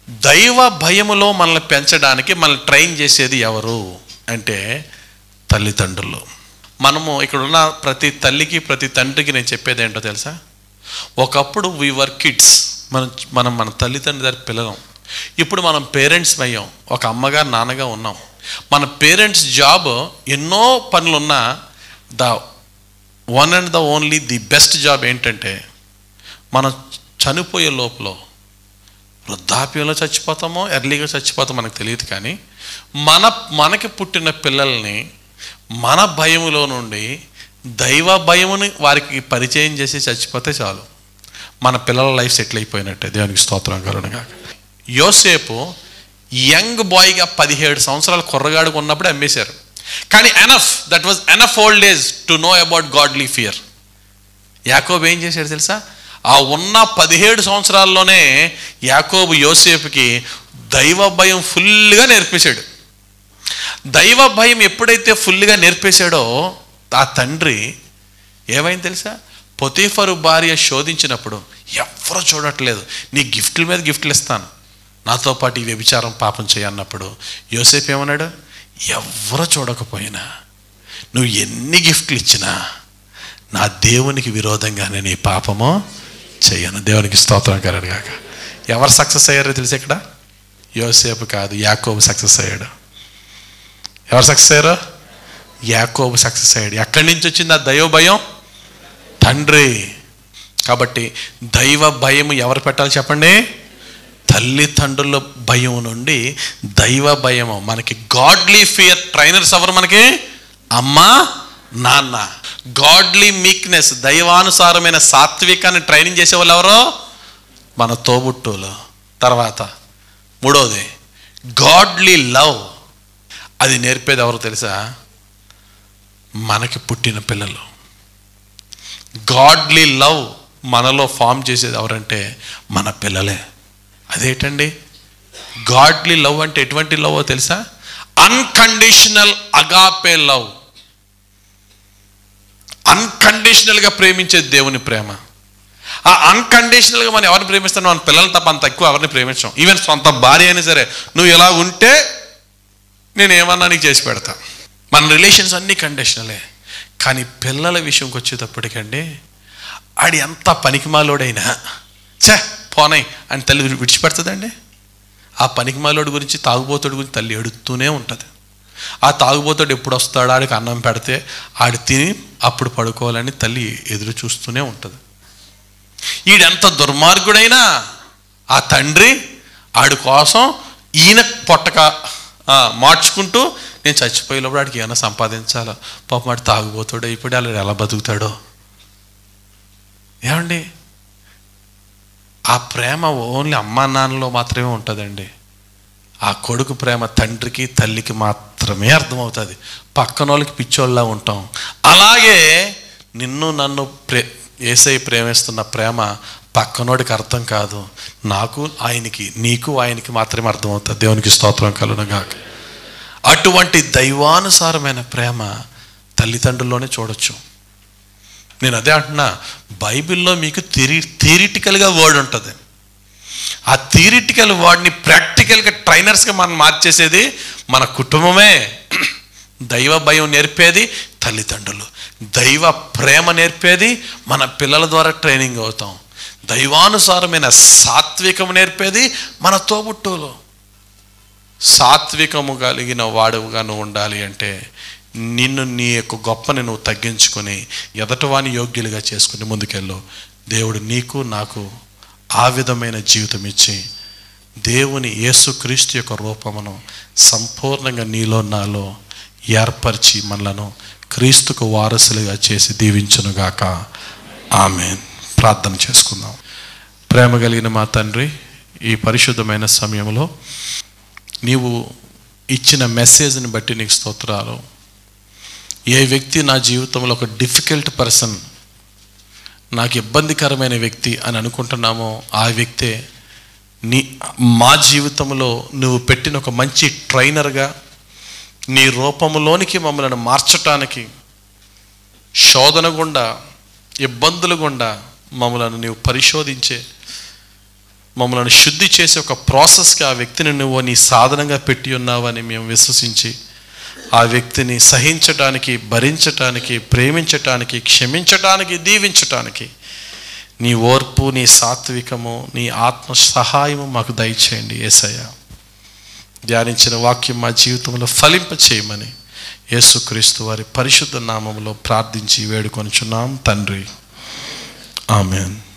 దైవ భయములో మనల్ని పెంచడానికి మనల్ని ట్రైన్ చేసేది ఎవరు అంటే తల్లిదండ్రులు మనము ఇక్కడ ఉన్న ప్రతి తల్లికి ప్రతి తండ్రికి నేను చెప్పేది ఏంటో తెలుసా ఒకప్పుడు వీ వర్ కిడ్స్ మనం మనం మన తల్లిదండ్రుల దగ్గర పిల్లలం ఇప్పుడు మనం పేరెంట్స్ అయ్యాం ఒక అమ్మగా నాన్నగా ఉన్నాం మన పేరెంట్స్ జాబ్ ఎన్నో పనులున్నా the one and the only the best job ఏంటంటే మనం చనిపోయే లోపల వృద్ధాప్యంలో చచ్చిపోతామో ఎర్లీగా చచ్చిపోతామో మనకు తెలియదు కానీ మన మనకి పుట్టిన పిల్లల్ని మన భయములో నుండి దైవ భయముని వారికి పరిచయం చేసి చచ్చిపోతే చాలు మన పిల్లల లైఫ్ సెటిల్ అయిపోయినట్టే దేవునికి స్తోత్రం కలుగునగా యోసేపు యంగ్ బాయ్గా పదిహేడు సంవత్సరాల కుర్రగాడుకు ఉన్నప్పుడే అమ్మేశారు కానీ enough that was enough old age to know about godly fear యాకోబు ఏం చేశాడు తెలుసా ఆ ఉన్న పదిహేడు సంవత్సరాల్లోనే యాకోబు యోసేపుకి దైవ భయం ఫుల్గా నేర్పేశాడు దైవ భయం ఎప్పుడైతే ఫుల్గా నేర్పేశాడో ఆ తండ్రి ఏమైంది తెలుసా పొతీఫరు భార్య శోధించినప్పుడు ఎవ్వరూ చూడట్లేదు నీ గిఫ్ట్ల మీద గిఫ్ట్లు ఇస్తాను నాతో పాటు ఈ వ్యభిచారం పాపం చేయన్నప్పుడు యోసేపు ఏమన్నాడు ఎవ్వరూ చూడకపోయినా నువ్వు ఎన్ని గిఫ్ట్లు ఇచ్చినా నా దేవునికి విరోధంగానే నీ పాపము చెయ్యను దేవునికి స్తోత్రం కలగాక ఎవరు సక్సెస్ అయ్యారో తెలిసి ఇక్కడ యోసేపు కాదు యాకోబు సక్సెస్ అయ్యాడు ఎవరు సక్సెస్ అయ్యారు యాకోబు సక్సెస్ అయ్యాడు ఎక్కడి నుంచి వచ్చింది ఆ దైవ భయం తండ్రి కాబట్టి దైవ భయం ఎవరు పెట్టాలి చెప్పండి తల్లిదండ్రుల భయం నుండి దైవ భయము మనకి గాడ్లీ ఫియర్ ట్రైనర్స్ ఎవరు మనకి అమ్మ నాన్న గాడ్లీ మీక్నెస్ దైవానుసారమైన సాత్వికాన్ని ట్రైనింగ్ చేసేవాళ్ళు ఎవరో మన తోబుట్టులు తర్వాత మూడవది గాడ్లీ లవ్ అది నేర్పేది ఎవరు తెలుసా మనకి పుట్టిన పిల్లలు గాడ్లీ లవ్ మనలో ఫామ్ చేసేది ఎవరంటే మన పిల్లలే అదేంటండి గాడ్లీ లవ్ అంటే ఎటువంటి లవ్ తెలుసా అన్కండిషనల్ అగాపే లవ్ అన్కండిషనల్గా ప్రేమించే దేవుని ప్రేమ ఆ అన్కండిషనల్గా మనం ఎవరిని ప్రేమిస్తాం మన పిల్లలు తప్ప అంత ఎక్కువ ఎవరిని ప్రేమించాం ఈవెన్ సొంత భార్య అయినా సరే నువ్వు ఎలా ఉంటే నేను ఏమన్నా నీకు చేసి పెడతా మన రిలేషన్స్ అన్నీ కండిషనలే కానీ పిల్లల విషయంకి వచ్చేటప్పటికండి ఆడి ఎంత పనికిమాలోడైనా ఛే పోనాయి అని తల్లి విడిచిపెడుతుందండి ఆ పనికిమాలోడి గురించి తాగుబోతుడి గురించి తల్లి ఎడుతూనే ఉంటుంది ఆ తాగుబోతుడు ఎప్పుడు వస్తాడో ఆడికి అన్నం పెడితే ఆడి తిని అప్పుడు పడుకోవాలని తల్లి ఎదురు చూస్తూనే ఉంటుంది ఈడెంత దుర్మార్గుడైనా ఆ తండ్రి ఆడి కోసం ఈయన పొట్టక ఆ, మార్చుకుంటూ నేను చచ్చిపోయేటప్పుడు ఆడికి ఏమైనా సంపాదించాలో పాపం వాడు తాగుబోతాడు ఇప్పుడు అలా ఎలా బతుకుతాడో ఏమండి ఆ ప్రేమ ఓన్లీ అమ్మా నాన్నలో మాత్రమే ఉంటుందండి ఆ కొడుకు ప్రేమ తండ్రికి తల్లికి మాత్రమే అర్థమవుతుంది పక్కన వాళ్ళకి పిచ్చోళ్ళలా ఉంటాం అలాగే నిన్ను నన్ను ప్రే ఏసై ప్రేమిస్తున్న ప్రేమ పక్కనోడికి అర్థం కాదు నాకు ఆయనకి నీకు ఆయనకి మాత్రమే అర్థమవుతుంది దేవునికి స్తోత్రం కలునగాక అటువంటి దైవానుసారమైన ప్రేమ తల్లిదండ్రుల్లోనే చూడొచ్చు నేను అదే అంటున్నా బైబిల్లో మీకు థిరి థిరిటికల్గా వర్డ్ ఉంటుంది ఆ థిరిటికల్ వర్డ్ని ప్రాక్టికల్గా ట్రైనర్స్గా మనం మార్చేసేది మన కుటుంబమే దైవ భయం నేర్పేది తల్లిదండ్రులు దైవ ప్రేమ నేర్పేది మన పిల్లల ద్వారా ట్రైనింగ్ అవుతాం దైవానుసారమైన సాత్వికం నేర్పేది మన తోబుట్టువులు సాత్వికము కలిగిన వాడుగా నువ్వు ఉండాలి అంటే నిన్ను నీ యొక్క గొప్పని నువ్వు తగ్గించుకొని ఎదటవాని యోగ్యులుగా చేసుకుని ముందుకెళ్ళు దేవుడు నీకు నాకు ఆ విధమైన జీవితం ఇచ్చి దేవుని యేసుక్రీస్తు యొక్క రూపమును సంపూర్ణంగా నీలో నాలో ఏర్పరిచి మనలను క్రీస్తుకు వారసులుగా చేసి దీవించునుగాక ఆమె ప్రార్థన చేసుకుందాం ప్రేమ కలిగిన మా తండ్రి ఈ పరిశుద్ధమైన సమయంలో నీవు ఇచ్చిన మెసేజ్ని బట్టి నీకు స్తోత్రాలు ఏ వ్యక్తి నా జీవితంలో ఒక డిఫికల్ట్ పర్సన్ నాకు ఇబ్బందికరమైన వ్యక్తి అని అనుకుంటున్నామో ఆ వ్యక్తే నీ మా జీవితంలో నువ్వు పెట్టిన ఒక మంచి ట్రైనర్గా నీ రూపంలోనికి మమ్మల్ని మార్చటానికి శోధన గుండా ఇబ్బందులు గుండా మమ్మలను నీవు పరిశోధించే మమ్మల్ని శుద్ధి చేసే ఒక ప్రాసెస్కి ఆ వ్యక్తిని నువ్వు నీ సాధనంగా పెట్టి ఉన్నావని మేము విశ్వసించి ఆ వ్యక్తిని సహించటానికి భరించటానికి ప్రేమించటానికి క్షమించటానికి దీవించటానికి నీ ఓర్పు నీ సాత్వికము నీ ఆత్మ సహాయము మాకు దయచేయండి ఏసయ్య ధ్యానించిన వాక్యం మా జీవితంలో ఫలింప చేయమని యేసుక్రీస్తు వారి పరిశుద్ధ నామంలో ప్రార్థించి వేడుకొనుచున్నాం తండ్రి ఆమెన్